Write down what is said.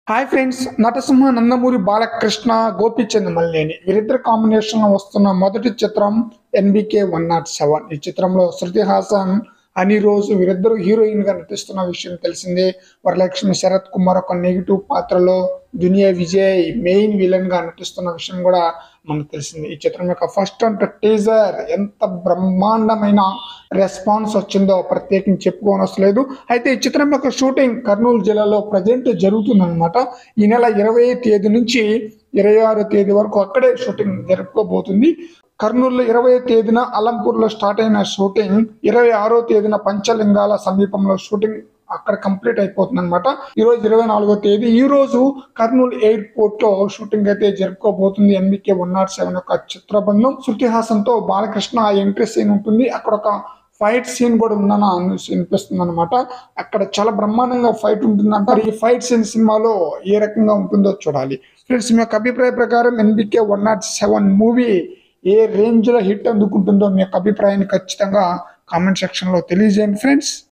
hi friends నటసింహ నందమూరి బాలకృష్ణ గోపిచంద్ మల్లేని వీరిద్దరు combination లో వస్తున్న మొదటి చిత్రం ఎన్బికే వన్ నాట్ సెవెన్ ఈ చిత్రంలో శృతి హాసన్ అని రోజు వీరిద్దరు హీరోయిన్ గా నటిస్తున్న విషయం తెలిసిందే వరలక్ష్మి శరత్ కుమార్ ఒక నెగిటివ్ పాత్రలో దునియా విజయ్ మెయిన్ విలన్ గా నటిస్తున్న విషయం కూడా మనకు తెలిసింది ఈ చిత్రం యొక్క ఫస్ట్ అంటే టీజర్ ఎంత బ్రహ్మాండమైన రెస్పాన్స్ వచ్చిందో ప్రత్యేకించి చెప్పుకోనవసలేదు అయితే ఈ చిత్రం యొక్క షూటింగ్ కర్నూలు జిల్లాలో ప్రజెంట్ జరుగుతుందన్నమాట ఈ నెల ఇరవై తేదీ నుంచి ఇరవై ఆరో తేదీ వరకు అక్కడే షూటింగ్ జరుపుకోబోతుంది కర్నూలులో ఇరవై తేదీన అలంపూర్లో స్టార్ట్ అయిన షూటింగ్ ఇరవై ఆరో తేదీన పంచలింగాల సమీపంలో షూటింగ్ అక్కడ కంప్లీట్ అయిపోతుంది అనమాట ఈ రోజు ఇరవై నాలుగో తేదీ ఈ రోజు కర్నూలు ఎయిర్పోర్ట్ లో షూటింగ్ అయితే జరుపుకోబోతుంది ఎన్బికే వన్ నాట్ సెవెన్ యొక్క చిత్రబృందం శృతి హాసన్ తో బాలకృష్ణ ఎంట్రీ సీన్ ఉంటుంది అక్కడ ఒక ఫైట్ సీన్ కూడా ఉందని అనిపిస్తుంది అనమాట అక్కడ చాలా బ్రహ్మాండంగా ఫైట్ ఉంటుందంట మరి ఈ ఫైట్ సీన్ సినిమాలో ఏ రకంగా ఉంటుందో చూడాలి ఫ్రెండ్స్ మీ యొక్క అభిప్రాయ ప్రకారం NBK one nought seven movie ఏ రేంజ్ లో హిట్ అందుకుంటుందో మీ యొక్క అభిప్రాయాన్ని ఖచ్చితంగా కామెంట్ సెక్షన్ లో తెలియజేయండి ఫ్రెండ్స్